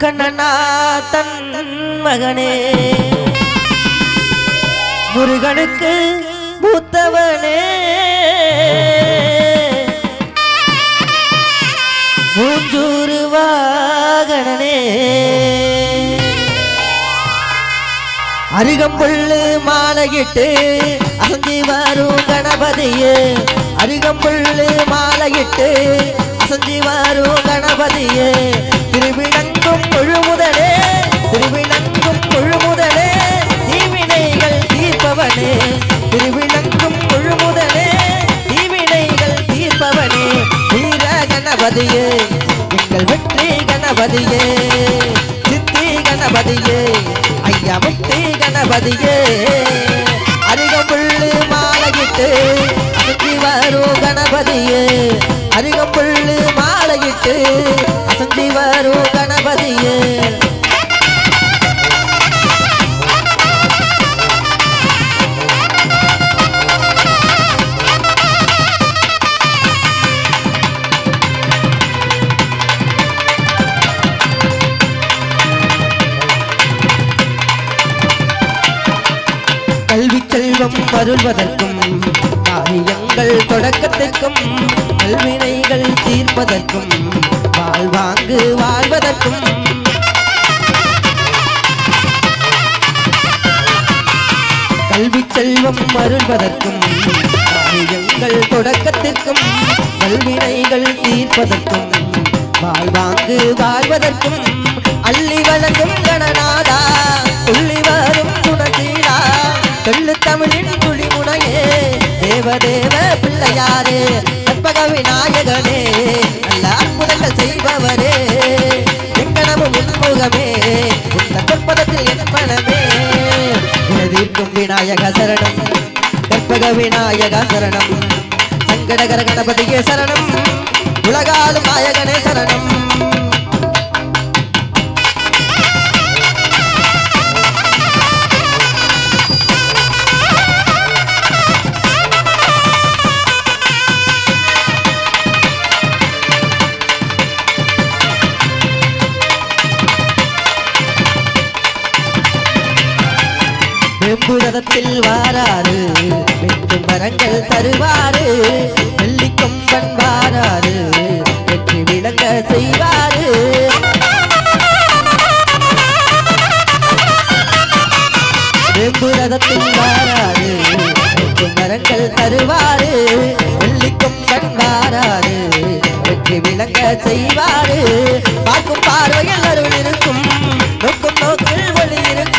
முக்கண்ணனா தன் மகனே முருகனுக்கு மூத்தவனே மூஞ்சூறு வாகனனே அருகம்புல்லு மாலையிட்டு அசந்தி வரும் கணபதியே அருகம்புல்லு மாலையிட்டு அசந்தி வரும் கணபதியே திருவிழங்கும் முழுமுதலே திருவிழங்கும் முழுமுதலே தீவினைகள் தீர்ப்பவனே திருவிழங்கும் முழுமுதலே தீவினைகள் தீர்ப்பவனே வீர கணபதியே எங்கள் வெற்றி கணபதியே சித்தி கணபதியே ஐயா முக்தி கணபதியே அருகம்புல்லு மாலையிட்டு அசஞ்சி வரும் கணபதியே அருகம்புல்லு மாலையிட்டு அசஞ்சி வரும் கணபதியே கல்வி செல்வம் அருள்வதற்கும் காரியங்கள் தொடக்கத்திற்கும் கல்வினைகள் தீர்ப்பதற்கும் வாழ்வாங்கு வாழ்வதற்கும் கல்வி செல்வம் அருள்வதற்கும் காரியங்கள் தொடக்கத்திற்கும் கல்வினைகள் தீர்ப்பதற்கும் வாழ்வாங்கு வாழ்வதற்கும் அள்ளி வழங்கும் கணநாதா துள்ளி வரும் குணசீலா தெள்ளு தமிழின் துளிமுனையே தேவதேவ பிள்ளையாரே கற்பக விநாயகனே நல்ல அற்புதங்கள் செய்பவரே எங்கனமும் உன்முகமே இந்த கற்பதத்தில் என் மனமே உனதீர்க்கும் விநாயக சரணம் கற்பக விநாயக சரணம் சங்கடகர கணபதியே சரணம் உலகாலும் நாயகனே சரணம் வெம்புரதத்தில் வாராரு வெட்டும் மரங்கள் தருவாரு வெள்ளிக்கொம்பன் வாராரு வெற்றி விளங்க செய்வாரு வெம்புரதத்தில் வாராரு வெட்டும் மரங்கள் தருவாரு வெள்ளிக்கொம்பன் வாராரு வெற்றி விளங்க செய்வாரு பார்க்கும் பார்வையில் அருள் இருக்கும் நோக்கும் நோக்கில் ஒளி இருக்கும்